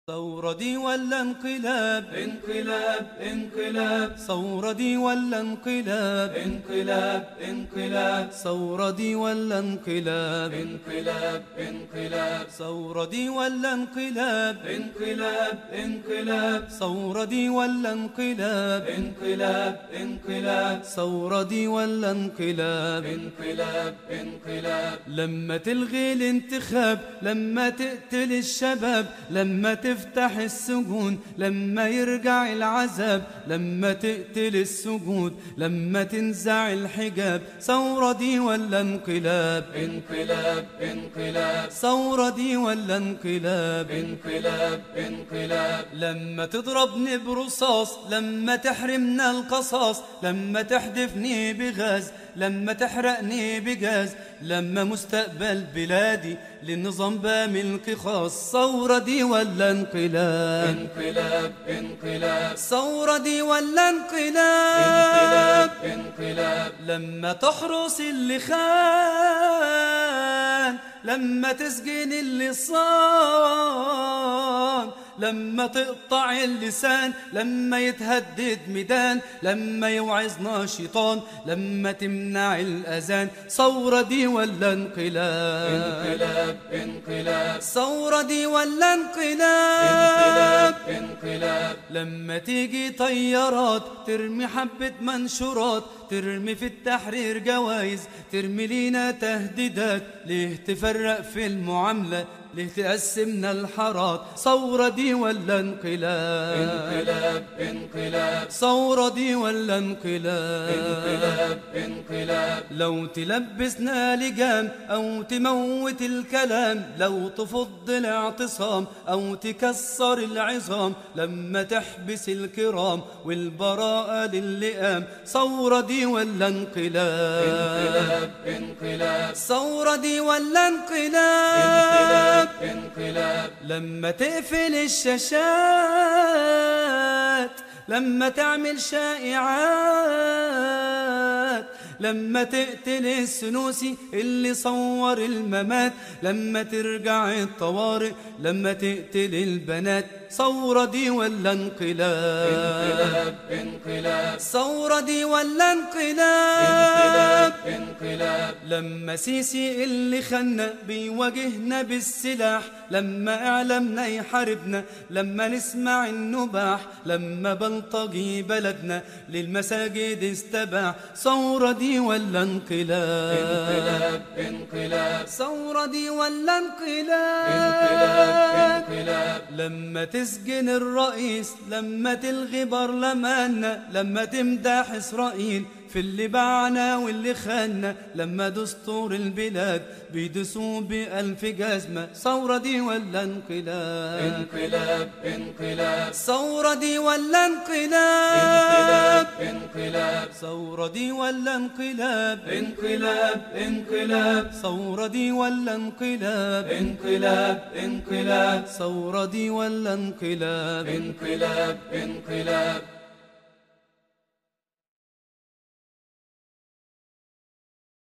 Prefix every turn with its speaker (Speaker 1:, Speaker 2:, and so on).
Speaker 1: ثورة دي ولا انقلاب
Speaker 2: انقلاب انقلاب
Speaker 1: ثورة دي ولا انقلاب
Speaker 2: انقلاب انقلاب
Speaker 1: ثورة دي ولا انقلاب
Speaker 2: انقلاب انقلاب
Speaker 1: ثورة دي ولا انقلاب
Speaker 2: انقلاب انقلاب
Speaker 1: ثورة دي ولا انقلاب
Speaker 2: انقلاب انقلاب
Speaker 1: ثورة دي ولا انقلاب
Speaker 2: انقلاب انقلاب
Speaker 1: لما تلغي الانتخاب لما تقتل الشباب لما تفتح السجون لما يرجع العذاب لما تقتل السجود لما تنزع الحجاب ثورة دي ولا انقلاب
Speaker 2: انقلاب انقلاب
Speaker 1: ثورة دي ولا انقلاب
Speaker 2: انقلاب انقلاب
Speaker 1: لما تضربني برصاص لما تحرمنا القصاص لما تحدفني بغاز لما تحرقني بجاز لما مستقبل بلادي للنظام بملك خاص ثورة دي ولا انقلاب
Speaker 2: انقلاب انقلاب
Speaker 1: ثورة دي ولا
Speaker 2: انقلاب
Speaker 1: انقلاب
Speaker 2: انقلاب
Speaker 1: لما تحرس اللي خان لما تسجن اللي صان لما تقطع اللسان لما يتهدد ميدان لما يوعظنا شيطان لما تمنع الأذان ثورة دي ولا انقلاب
Speaker 2: انقلاب انقلاب
Speaker 1: ثورة دي ولا
Speaker 2: انقلاب
Speaker 1: انقلاب
Speaker 2: انقلاب
Speaker 1: لما تيجي طيارات ترمي حبة منشورات ترمي في التحرير جوايز ترمي لينا تهديدات ليه تفرق في المعاملة ليه تقسمنا الحارات ثورة دي ولا انقلاب
Speaker 2: انقلاب انقلاب
Speaker 1: ثورة دي ولا انقلاب
Speaker 2: انقلاب انقلاب
Speaker 1: لو تلبسنا لجام أو تموت الكلام لو تفض الاعتصام أو تكسر العظام لما تحبس الكرام والبراءة للئام ثورة دي ولا انقلاب
Speaker 2: انقلاب انقلاب
Speaker 1: ثورة دي ولا
Speaker 2: انقلاب
Speaker 1: انقلاب
Speaker 2: انقلاب
Speaker 1: لما تقفل الشاشات لما تعمل شائعات لما تقتل السنوسي اللي صور الممات لما ترجع الطوارئ لما تقتل البنات ثورة دي ولا انقلاب
Speaker 2: انقلاب انقلاب
Speaker 1: ثورة دي ولا
Speaker 2: انقلاب
Speaker 1: انقلاب
Speaker 2: انقلاب
Speaker 1: لما سيسي اللي خنا بيواجهنا بالسلاح لما اعلامنا يحاربنا لما نسمع النباح لما بلطجي بلدنا للمساجد استباح ثورة دي ولا انقلاب
Speaker 2: انقلاب انقلاب
Speaker 1: ثورة دي ولا انقلاب
Speaker 2: انقلاب انقلاب
Speaker 1: لما تسجن الرئيس لما تلغي برلماننا لما تمدح إسرائيل في اللي باعنا واللي خاننا لما دستور البلاد بيدسوا بألف جزمة ثورة دي ولا انقلاب
Speaker 2: انقلاب انقلاب
Speaker 1: ثورة دي ولا
Speaker 2: انقلاب
Speaker 1: انقلاب
Speaker 2: انقلاب
Speaker 1: ثورة دي ولا انقلاب
Speaker 2: انقلاب انقلاب
Speaker 1: ثورة دي ولا انقلاب
Speaker 2: انقلاب انقلاب
Speaker 1: ثورة دي ولا انقلاب
Speaker 2: انقلاب انقلاب